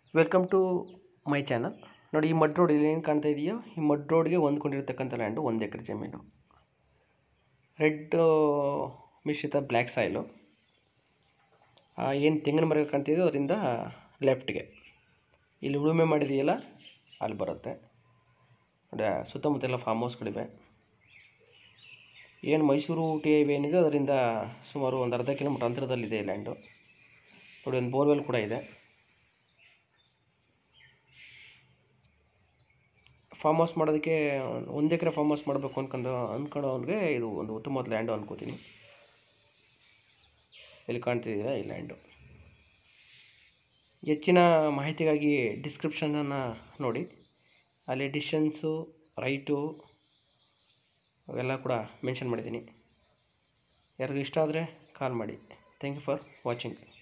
welcome to my channel ನೋಡಿ ಈ mud road ಇಲ್ಲಿ ಏನು ಕಾಣ್ತಾ ಇದೆಯೋ ಈ ಮಡ್ ರೋಡ್ಗೆ ಹೊಂದ್ಕೊಂಡಿರ್ತಕ್ಕಂಥ ಲ್ಯಾಂಡು ಒಂದು ಎಕರೆ ಜಮೀನು ರೆಡ್ ಮಿಶ್ರಿತ ಬ್ಲ್ಯಾಕ್ ಸಾಯಿಲು ಏನು ತೆಂಗಿನ ಮರಗಳು ಕಾಣ್ತಿದೆಯೋ ಅದರಿಂದ ಲೆಫ್ಟ್ಗೆ ಇಲ್ಲಿ ಉಳುಮೆ ಮಾಡಿದೆಯಲ್ಲ ಅಲ್ಲಿ ಬರುತ್ತೆ ನೋಡಿ ಆ ಸುತ್ತಮುತ್ತ ಎಲ್ಲ ಫಾರ್ಮ್ ಹೌಸ್ಗಳಿವೆ ಏನು ಮೈಸೂರು ಊಟಿ ಹೈವೇ ಏನಿದೆ ಅದರಿಂದ ಸುಮಾರು ಒಂದು ಅರ್ಧ ಕಿಲೋಮೀಟ್ರ್ ಅಂತರದಲ್ಲಿದೆ ಈ ಲ್ಯಾಂಡು ನೋಡಿ ಒಂದು ಬೋರ್ವೆಲ್ ಕೂಡ ಇದೆ ಫಾರ್ಮ್ ಹೌಸ್ ಮಾಡೋದಕ್ಕೆ ಒಂದು ಎಕರೆ ಫಾರ್ಮ್ ಹೌಸ್ ಮಾಡಬೇಕು ಅನ್ಕೊಂಡು ಅಂದ್ಕೊಳ್ಳೋನ್ಗೆ ಇದು ಒಂದು ಉತ್ತಮವಾದ ಲ್ಯಾಂಡು ಅನ್ಕೋತೀನಿ ಇಲ್ಲಿ ಕಾಣ್ತಿದ್ದೀರಾ ಈ ಲ್ಯಾಂಡು ಹೆಚ್ಚಿನ ಮಾಹಿತಿಗಾಗಿ ಡಿಸ್ಕ್ರಿಪ್ಷನನ್ನು ನೋಡಿ ಅಲ್ಲಿ ಡಿಸ್ಟೆನ್ಸು ರೈಟು ಅವೆಲ್ಲ ಕೂಡ ಮೆನ್ಷನ್ ಮಾಡಿದ್ದೀನಿ ಯಾರಿಗೂ ಇಷ್ಟ ಆದರೆ ಕಾಲ್ ಮಾಡಿ ಥ್ಯಾಂಕ್ ಯು ಫಾರ್ ವಾಚಿಂಗ್